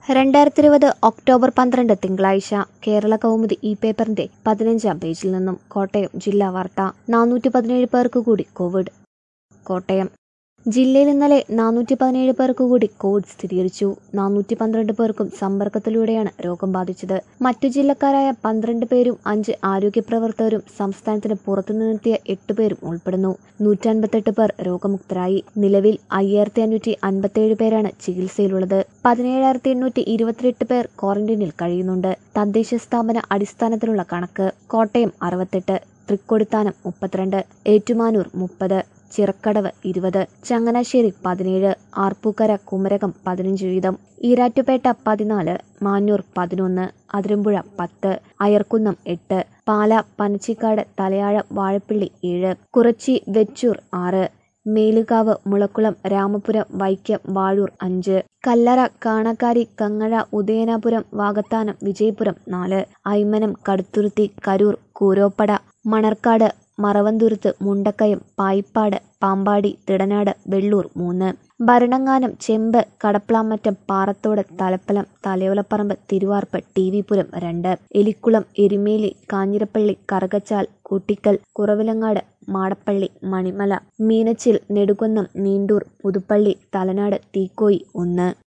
രണ്ടായിരത്തി ഇരുപത് ഒക്ടോബർ പന്ത്രണ്ട് തിങ്കളാഴ്ച കേരള കൗമുദി ഈ പേപ്പറിന്റെ പതിനഞ്ചാം പേജിൽ നിന്നും കോട്ടയം ജില്ലാ വാർത്ത നാനൂറ്റി പതിനേഴ് പേർക്ക് കൂടി കോവിഡ് കോട്ടയം ജില്ലയിൽ ഇന്നലെ നാനൂറ്റി പതിനേഴ് പേർക്ക് കൂടി കോവിഡ് സ്ഥിരീകരിച്ചു നാനൂറ്റി പന്ത്രണ്ട് പേർക്കും സമ്പർക്കത്തിലൂടെയാണ് രോഗം ബാധിച്ചത് മറ്റു ജില്ലക്കാരായ പന്ത്രണ്ട് പേരും അഞ്ച് ആരോഗ്യ പ്രവർത്തകരും സംസ്ഥാനത്തിന് പുറത്തുനിന്നെത്തിയ എട്ട് പേരും ഉൾപ്പെടുന്നു നൂറ്റൻപത്തെട്ട് പേർ രോഗമുക്തരായി നിലവിൽ അയ്യായിരത്തി അഞ്ഞൂറ്റി അൻപത്തിയേഴ് പേരാണ് ചികിത്സയിലുള്ളത് പതിനേഴായിരത്തി എണ്ണൂറ്റി ഇരുപത്തിയെട്ട് പേർ ക്വാറന്റൈനിൽ കഴിയുന്നുണ്ട് തദ്ദേശ സ്ഥാപന അടിസ്ഥാനത്തിലുള്ള കണക്ക് കോട്ടയം അറുപത്തെട്ട് തൃക്കൊടിത്താനം മുപ്പത്തിരണ്ട് ഏറ്റുമാനൂർ മുപ്പത് ചിറക്കടവ് ഇരുപത് ചങ്ങനാശ്ശേരി പതിനേഴ് ആർപ്പൂക്കര കുമരകം പതിനഞ്ച് വീതം ഈരാറ്റുപേട്ട പതിനാല് മാന്നൂർ പതിനൊന്ന് അതിരമ്പുഴ പത്ത് അയർക്കുന്നം എട്ട് പാല പനച്ചിക്കാട് തലയാഴ വാഴപ്പിള്ളി ഏഴ് കുറച്ചി വെച്ചൂർ ആറ് മേലുകാവ് മുളക്കുളം രാമപുരം വൈക്കം വാഴൂർ അഞ്ച് കല്ലറ കാണക്കാരി കങ്ങഴ ഉദയനാപുരം വാകത്താനം വിജയപുരം നാല് ഐമനം കടുത്തുരുത്തി കരൂർ കൂരോപ്പട മണർക്കാട് മറവന്തുരുത്ത് മുണ്ടക്കയം പായിപ്പാട് പാമ്പാടി തിടനാട് വെള്ളൂർ മൂന്ന് ഭരണങ്ങാനം ചെമ്പ് കടപ്ലാമറ്റം പാറത്തോട് തലപ്പലം തലയോലപ്പറമ്പ് തിരുവാർപ്പ് ടി വി പുരം രണ്ട് എലിക്കുളം എരുമേലി കാഞ്ഞിരപ്പള്ളി കറുകച്ചാൽ കുട്ടിക്കൽ കുറവിലങ്ങാട് മാടപ്പള്ളി മണിമല മീനച്ചിൽ നെടുകുന്നം നീണ്ടൂർ പുതുപ്പള്ളി തലനാട് തീക്കോയി ഒന്ന്